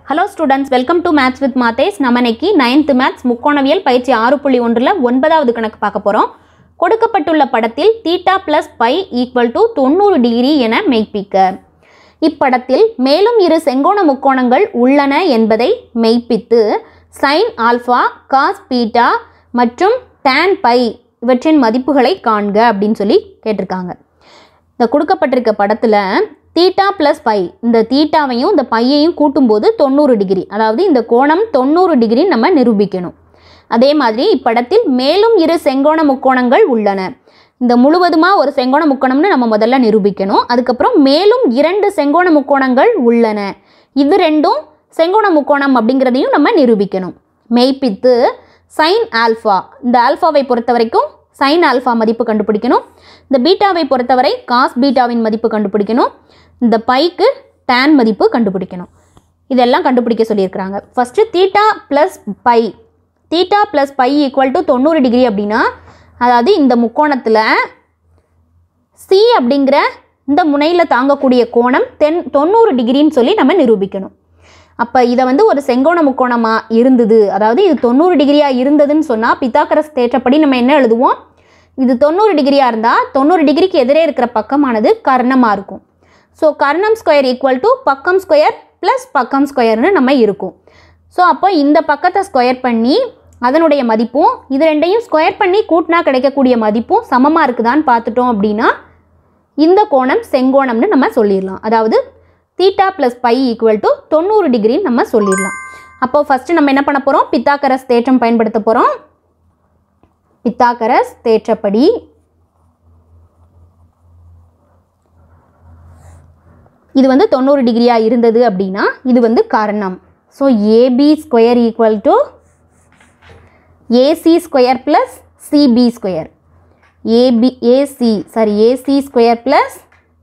hello students welcome to maths with மாத்தேஸ் நம்ம இன்னைக்கு நைன்த் மேத்ஸ் முக்கோணவியல் பயிற்சி ஆறு புள்ளி ஒன்றில் ஒன்பதாவது கணக்கு பார்க்க போகிறோம் கொடுக்கப்பட்டுள்ள படத்தில் theta plus pi equal to தொண்ணூறு டிகிரி என மெய்ப்பிக்க இப்படத்தில் மேலும் இரு செங்கோண முக்கோணங்கள் உள்ளன என்பதை மெய்ப்பித்து சைன் ஆல்ஃபா காஸ் பீட்டா மற்றும் tan பை இவற்றின் மதிப்புகளை காண்க அப்படின்னு சொல்லி கேட்டிருக்காங்க இந்த கொடுக்கப்பட்டிருக்க படத்தில் தீட்டா ப்ளஸ் பை இந்த தீட்டாவையும் இந்த பையையும் கூட்டும்போது தொண்ணூறு டிகிரி அதாவது இந்த கோணம் தொண்ணூறு டிகிரி நம்ம நிரூபிக்கணும் அதே மாதிரி இப்படத்தில் மேலும் இரு செங்கோண முக்கோணங்கள் உள்ளன இந்த முழுவதுமாக ஒரு செங்கோண முக்கோணம்னு நம்ம முதல்ல நிரூபிக்கணும் அதுக்கப்புறம் மேலும் இரண்டு செங்கோண முக்கோணங்கள் உள்ளன இது ரெண்டும் செங்கோண முக்கோணம் அப்படிங்கிறதையும் நம்ம நிரூபிக்கணும் மெய்ப்பித்து சைன் ஆல்ஃபா இந்த ஆல்ஃபாவை பொறுத்த வரைக்கும் சைன் ஆல்ஃபா மதிப்பு கண்டுபிடிக்கணும் இந்த பீட்டாவை பொறுத்தவரை காஸ் பீட்டாவின் மதிப்பு கண்டுபிடிக்கணும் இந்த பைக்கு tan மதிப்பு கண்டுபிடிக்கணும் இதெல்லாம் கண்டுபிடிக்க சொல்லியிருக்கிறாங்க first theta plus pi theta plus pi equal to தொண்ணூறு டிகிரி அப்படின்னா அதாவது இந்த முக்கோணத்தில் சி அப்படிங்கிற இந்த முனையில் தாங்கக்கூடிய கோணம் தென் தொண்ணூறு டிகிரின்னு சொல்லி நம்ம நிரூபிக்கணும் அப்போ இதை வந்து ஒரு செங்கோண முக்கோணமாக இருந்தது அதாவது இது தொண்ணூறு டிகிரியாக இருந்ததுன்னு சொன்னால் பித்தாக்கரஸ் தேற்றப்படி நம்ம என்ன எழுதுவோம் இது தொண்ணூறு டிகிரியாக இருந்தால் தொண்ணூறு டிகிரிக்கு எதிரே இருக்கிற பக்கமானது கர்ணமாக இருக்கும் ஸோ கர்ணம் ஸ்கொயர் ஈக்குவல் டு பக்கம் ஸ்கொயர் ப்ளஸ் பக்கம் ஸ்கொயர்னு நம்ம இருக்கும் ஸோ அப்போ இந்த பக்கத்தை ஸ்கொயர் பண்ணி அதனுடைய மதிப்பும் இது ரெண்டையும் ஸ்கொயர் பண்ணி கூட்டினா கிடைக்கக்கூடிய மதிப்பும் சமமாக இருக்குதான்னு பார்த்துட்டோம் அப்படின்னா இந்த கோணம் செங்கோணம்னு நம்ம சொல்லிடலாம் அதாவது theta plus pi equal to தொண்ணூறு டிகிரின்னு நம்ம சொல்லிடலாம் அப்போ ஃபஸ்ட்டு நம்ம என்ன பண்ண போகிறோம் பித்தாக்கரஸ் தேற்றம் பயன்படுத்த போகிறோம் பித்தாக்கரஸ் தேற்றப்படி இது வந்து தொண்ணூறு டிகிரியாக இருந்தது அப்படின்னா இது வந்து கர்ணம் so AB square equal to AC square plus CB square AB AC sorry AC square plus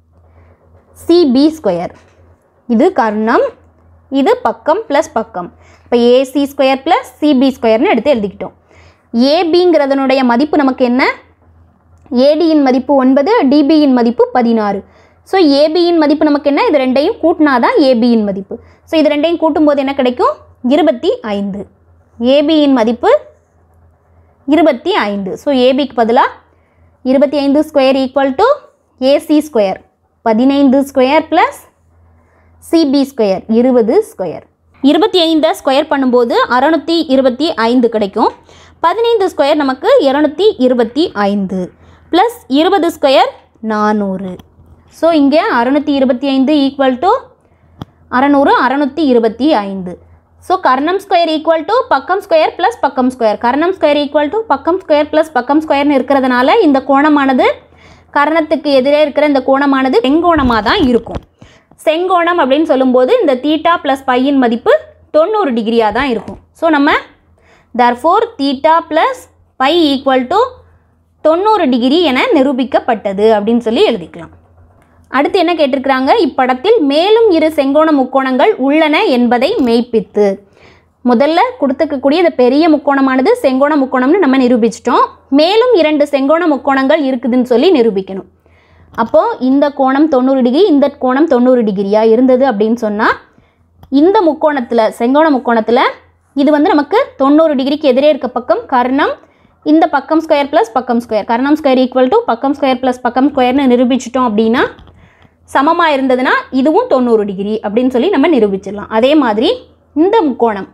CB square இது கர்ணம் இது பக்கம் ப்ளஸ் பக்கம் இப்போ ஏசி ஸ்கொயர் ப்ளஸ் சிபி ஸ்கொயர்னு எடுத்து எழுதிக்கிட்டோம் ஏபிங்கிறதனுடைய மதிப்பு நமக்கு என்ன ஏடியின் மதிப்பு ஒன்பது டிபியின் மதிப்பு பதினாறு ஸோ ஏபியின் மதிப்பு நமக்கு என்ன இது ரெண்டையும் கூட்டினா தான் ஏபியின் மதிப்பு ஸோ இது ரெண்டையும் கூட்டும்போது என்ன கிடைக்கும் இருபத்தி ஐந்து ஏபியின் மதிப்பு இருபத்தி ஐந்து ஸோ ஏபிக்கு பதிலாக இருபத்தி ஐந்து square equal to AC square பதினைந்து ஸ்கொயர் ப்ளஸ் சிபி ஸ்கொயர் இருபது ஸ்கொயர் இருபத்தி ஐந்தை ஸ்கொயர் பண்ணும்போது அறநூற்றி இருபத்தி ஐந்து கிடைக்கும் பதினைந்து ஸ்கொயர் நமக்கு இரநூத்தி இருபத்தி ஐந்து ப்ளஸ் இருபது ஸ்கொயர் நானூறு ஸோ இங்கே அறநூற்றி இருபத்தி ஐந்து ஈக்குவல் டு அறநூறு அறநூற்றி இருபத்தி ஐந்து ஸோ கர்ணம் ஸ்கொயர் ஈக்குவல் டு பக்கம் ஸ்கொயர் ப்ளஸ் பக்கம் ஸ்கொயர் கர்ணம் ஸ்கொயர் ஈக்குவல் டு பக்கம் ஸ்கொயர் ப்ளஸ் பக்கம் ஸ்கொயர்னு இருக்கிறதுனால இந்த கோணமானது கர்ணத்துக்கு எதிரே இருக்கிற இந்த கோணமானது செங்கோணமாக தான் இருக்கும் செங்கோணம் அப்படின்னு சொல்லும்போது இந்த தீட்டா ப்ளஸ் பையின் மதிப்பு தொண்ணூறு டிகிரியாக தான் இருக்கும் ஸோ நம்ம therefore theta plus pi equal to தொண்ணூறு டிகிரி என நிரூபிக்கப்பட்டது அப்படின்னு சொல்லி எழுதிக்கலாம் அடுத்து என்ன கேட்டிருக்கிறாங்க இப்படத்தில் மேலும் இரு செங்கோண முக்கோணங்கள் உள்ளன என்பதை மெய்ப்பித்து முதல்ல கொடுத்துக்கக்கூடிய இந்த பெரிய முக்கோணமானது செங்கோண முக்கோணம்னு நம்ம நிரூபிச்சிட்டோம் மேலும் இரண்டு செங்கோண முக்கோணங்கள் இருக்குதுன்னு சொல்லி நிரூபிக்கணும் அப்போது இந்த கோணம் தொண்ணூறு டிகிரி இந்த கோணம் தொண்ணூறு டிகிரியா இருந்தது அப்படின்னு சொன்னால் இந்த முக்கோணத்தில் செங்கோண முக்கோணத்தில் இது வந்து நமக்கு தொண்ணூறு டிகிரிக்கு எதிரே இருக்க பக்கம் கர்ணம் இந்த பக்கம் ஸ்கொயர் ப்ளஸ் பக்கம் ஸ்கொயர் கர்ணம் ஸ்கொயர் ஈக்குவல் டு பக்கம் ஸ்கொயர் ப்ளஸ் பக்கம் ஸ்கொயர்னு நிரூபிச்சிட்டோம் அப்படின்னா சமமாக இருந்ததுன்னா இதுவும் தொண்ணூறு டிகிரி அப்படின்னு சொல்லி நம்ம நிரூபிச்சிடலாம் அதே மாதிரி இந்த முக்கோணம்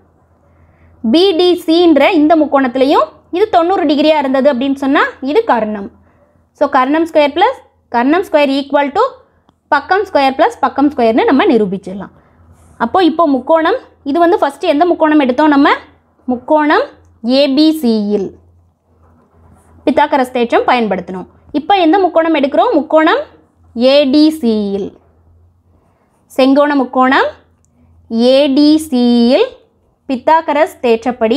பிடிசின்ற இந்த முக்கோணத்துலேயும் இது தொண்ணூறு டிகிரியாக இருந்தது அப்படின்னு சொன்னால் இது கர்ணம் ஸோ கர்ணம் ஸ்கொயர் ப்ளஸ் கர்ணம் ஸ்கொயர் ஈக்குவல் டு பக்கம் ஸ்கொயர் ப்ளஸ் பக்கம் ஸ்கொயர்னு நம்ம நிரூபிச்சிடலாம் அப்போது இப்போ முக்கோணம் இது வந்து ஃபஸ்ட்டு எந்த முக்கோணம் எடுத்தோம் நம்ம முக்கோணம் ஏபிசியில் பித்தாக்கரஸ் தேற்றம் பயன்படுத்தணும் இப்போ எந்த முக்கோணம் எடுக்கிறோம் முக்கோணம் ஏடிசியில் செங்கோண முக்கோணம் ஏடிசியில் பித்தாக்கரஸ் தேற்றப்படி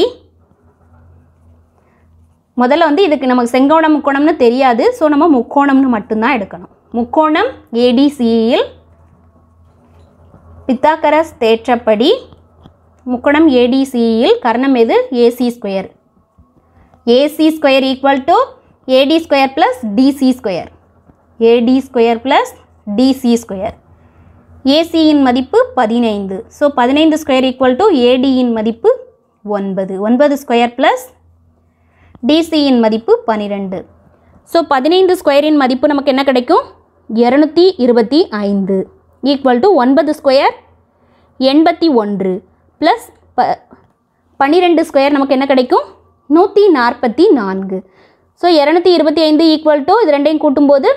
முதல்ல வந்து இதுக்கு நமக்கு செங்கோண முக்கோணம்னு தெரியாது ஸோ நம்ம முக்கோணம்னு மட்டும்தான் எடுக்கணும் முக்கோணம் ஏடிசியில் பித்தாக்கரஸ் தேற்றப்படி முக்கோணம் ஏடிசியில் கர்ணம் எது AC square AC square equal to AD square plus DC square AD square plus DC square ஏசியின் மதிப்பு பதினைந்து ஸோ பதினைந்து ஸ்கொயர் ஈக்குவல் டு ஏடியின் மதிப்பு ஒன்பது ஒன்பது ஸ்கொயர் ப்ளஸ் டிசியின் மதிப்பு பன்னிரெண்டு ஸோ பதினைந்து ஸ்கொயரின் மதிப்பு நமக்கு என்ன கிடைக்கும் இரநூத்தி இருபத்தி ஐந்து ஈக்குவல் டு ஒன்பது ஸ்கொயர் எண்பத்தி ஒன்று ப்ளஸ் ப பன்னிரெண்டு ஸ்கொயர் நமக்கு என்ன கிடைக்கும் நூற்றி நாற்பத்தி நான்கு ஸோ இரநூத்தி இருபத்தி ஐந்து ஈக்குவல் டு இது ரெண்டையும் கூட்டும்போது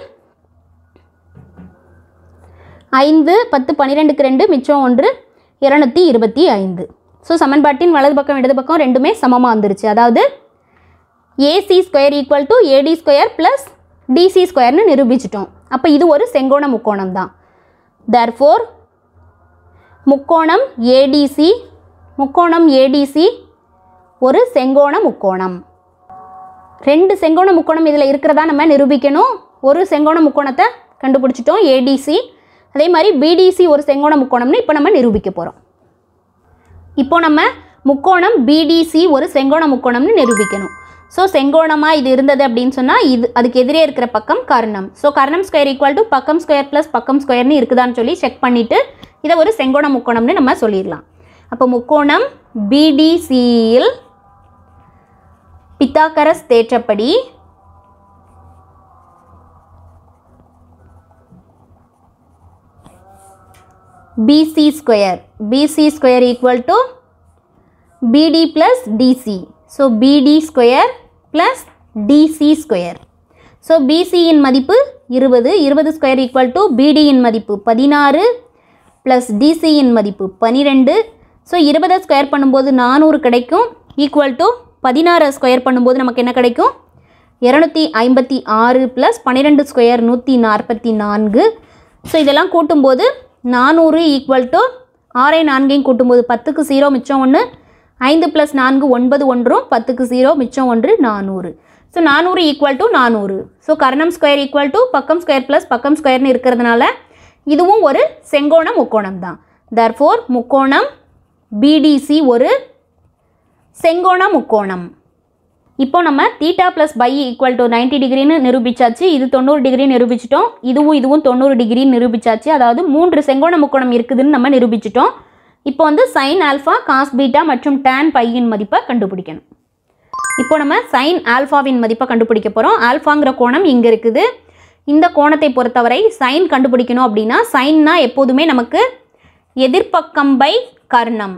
ஐந்து பத்து பன்னிரெண்டுக்கு ரெண்டு மிச்சம் ஒன்று இரநூத்தி இருபத்தி ஐந்து ஸோ சமன்பாட்டின் வலது பக்கம் இடது பக்கம் ரெண்டுமே சமமாக வந்துருச்சு அதாவது AC square equal to AD square plus DC ஸ்கொயர்னு நிரூபிச்சிட்டோம் அப்போ இது ஒரு செங்கோண முக்கோணம் தான் தேர்ஃபோர் முக்கோணம் ஏடிசி முக்கோணம் ஏடிசி ஒரு செங்கோண முக்கோணம் ரெண்டு செங்கோண முக்கோணம் இதில் இருக்கிறதா நம்ம நிரூபிக்கணும் ஒரு செங்கோண முக்கோணத்தை கண்டுபிடிச்சிட்டோம் ஏடிசி அதே மாதிரி பிடிசி ஒரு செங்கோண முக்கோணம்னு இப்போ நம்ம நிரூபிக்க போகிறோம் இப்போ நம்ம முக்கோணம் பிடிசி ஒரு செங்கோண முக்கோணம்னு நிரூபிக்கணும் ஸோ செங்கோணமாக இது இருந்தது அப்படின்னு சொன்னால் இது அதுக்கு எதிரே இருக்கிற பக்கம் கர்ணம் ஸோ கர்ணம் ஸ்கொயர் ஈக்குவல் டு பக்கம் ஸ்கொயர் ப்ளஸ் பக்கம் ஸ்கொயர்னு இருக்குதான்னு சொல்லி செக் பண்ணிவிட்டு இதை ஒரு செங்கோண முக்கோணம்னு நம்ம சொல்லிடலாம் அப்போ முக்கோணம் பிடிசியில் பித்தாகரஸ் தேற்றப்படி BC square BC square equal to BD plus DC so BD square plus DC square so பிசியின் மதிப்பு இருபது இருபது ஸ்கொயர் ஈக்குவல் டு பிடியின் மதிப்பு பதினாறு ப்ளஸ் டிசியின் மதிப்பு பன்னிரெண்டு ஸோ இருபதை ஸ்கொயர் பண்ணும்போது நானூறு கிடைக்கும் ஈக்குவல் டு பதினாறு ஸ்கொயர் பண்ணும்போது நமக்கு என்ன கிடைக்கும் இரநூத்தி ஐம்பத்தி ஆறு ப்ளஸ் பன்னிரெண்டு ஸ்கொயர் நூற்றி நாற்பத்தி நான்கு ஸோ இதெல்லாம் கூட்டும்போது நானூறு ஈக்குவல் டு ஆறை நான்கையும் கூட்டும்போது பத்துக்கு ஜீரோ மிச்சம் ஒன்று ஐந்து ப்ளஸ் நான்கு ஒன்பது ஒன்றும் பத்துக்கு ஜீரோ மிச்சம் ஒன்று நானூறு ஸோ நானூறு ஈக்குவல் டு நானூறு ஸோ கர்ணம் ஸ்கொயர் ஈக்குவல் டு பக்கம் ஸ்கொயர் ப்ளஸ் பக்கம் ஸ்கொயர்னு இருக்கிறதுனால இதுவும் ஒரு செங்கோண முக்கோணம் தான் தர்ஃபோர் முக்கோணம் பிடிசி ஒரு செங்கோண முக்கோணம் இப்போ நம்ம theta plus pi equal to ninety டிகிரின்னு நிரூபிச்சாச்சு இது தொண்ணூறு டிகிரி நிரூபிச்சிட்டோம் இதுவும் இதுவும் தொண்ணூறு டிகிரி நிரூபிச்சாச்சு அதாவது மூன்று செங்கோண முக்கோணம் இருக்குதுன்னு நம்ம நிரூபிச்சிட்டோம் இப்போ வந்து சைன் ஆல்ஃபா காஸ் பீட்டா மற்றும் டேன் பையின் மதிப்பை கண்டுபிடிக்கணும் இப்போ நம்ம சைன் ஆல்ஃபாவின் மதிப்பை கண்டுபிடிக்க போகிறோம் ஆல்ஃபாங்கிற கோணம் இங்கே இருக்குது இந்த கோணத்தை பொறுத்தவரை சைன் கண்டுபிடிக்கணும் அப்படின்னா சைன்னா எப்போதுமே நமக்கு எதிர்ப்பக்கம் பை கர்ணம்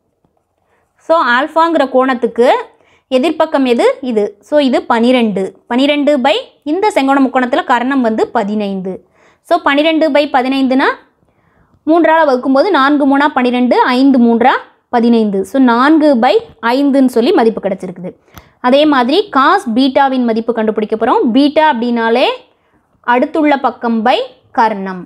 ஸோ ஆல்ஃபாங்கிற கோணத்துக்கு எதிர்ப்பக்கம் எது இது ஸோ இது பனிரெண்டு பனிரெண்டு பை இந்த செங்கோண முக்கோணத்தில் கர்ணம் வந்து பதினைந்து ஸோ பன்னிரெண்டு பை பதினைந்துனா மூன்றால் வகுக்கும்போது நான்கு மூணா பன்னிரெண்டு ஐந்து மூன்றா பதினைந்து ஸோ நான்கு பை ஐந்துன்னு சொல்லி மதிப்பு கிடச்சிருக்குது அதே மாதிரி காஸ் பீட்டாவின் மதிப்பு கண்டுபிடிக்க போகிறோம் பீட்டா அப்படின்னாலே அடுத்துள்ள பக்கம் பை கர்ணம்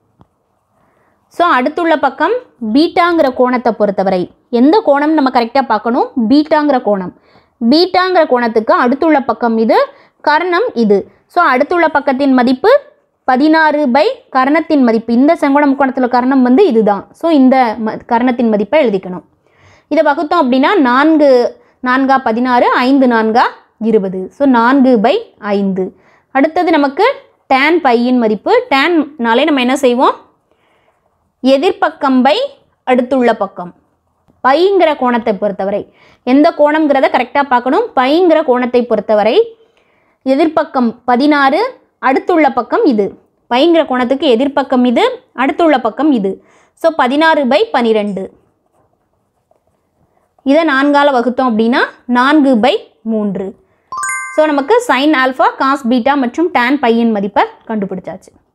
ஸோ அடுத்துள்ள பக்கம் பீட்டாங்கிற கோணத்தை பொறுத்தவரை எந்த கோணம் நம்ம கரெக்டாக பார்க்கணும் பீட்டாங்கிற கோணம் பீட்டாங்கிற கோணத்துக்கு அடுத்துள்ள பக்கம் இது கர்ணம் இது ஸோ அடுத்துள்ள பக்கத்தின் மதிப்பு பதினாறு பை கர்ணத்தின் மதிப்பு இந்த செங்கோண முக்கோணத்தில் கர்ணம் வந்து இதுதான் ஸோ இந்த ம கர்ணத்தின் மதிப்பை எழுதிக்கணும் இதை வகுத்தோம் அப்படின்னா நான்கு நான்கா பதினாறு ஐந்து நான்கா இருபது ஸோ நான்கு பை ஐந்து அடுத்தது நமக்கு டேன் பையின் மதிப்பு டேன்னாலே நம்ம என்ன செய்வோம் எதிர்ப்பக்கம் பை அடுத்துள்ள பக்கம் பைங்கிற கோணத்தை பொறுத்தவரை எந்த கோணம்ங்கிறத கரெக்டாக பார்க்கணும் பைங்கிற கோணத்தை பொறுத்தவரை எதிர்ப்பக்கம் பதினாறு அடுத்துள்ள பக்கம் இது பைங்கிற கோணத்துக்கு எதிர்ப்பக்கம் இது அடுத்துள்ள பக்கம் இது ஸோ பதினாறு பை பனிரெண்டு இதை நான்கால் வகுத்தோம் அப்படின்னா நான்கு பை மூன்று ஸோ நமக்கு சைன் ஆல்ஃபா காஸ் பீட்டா மற்றும் டேன் பையின் மதிப்பை கண்டுபிடிச்சாச்சு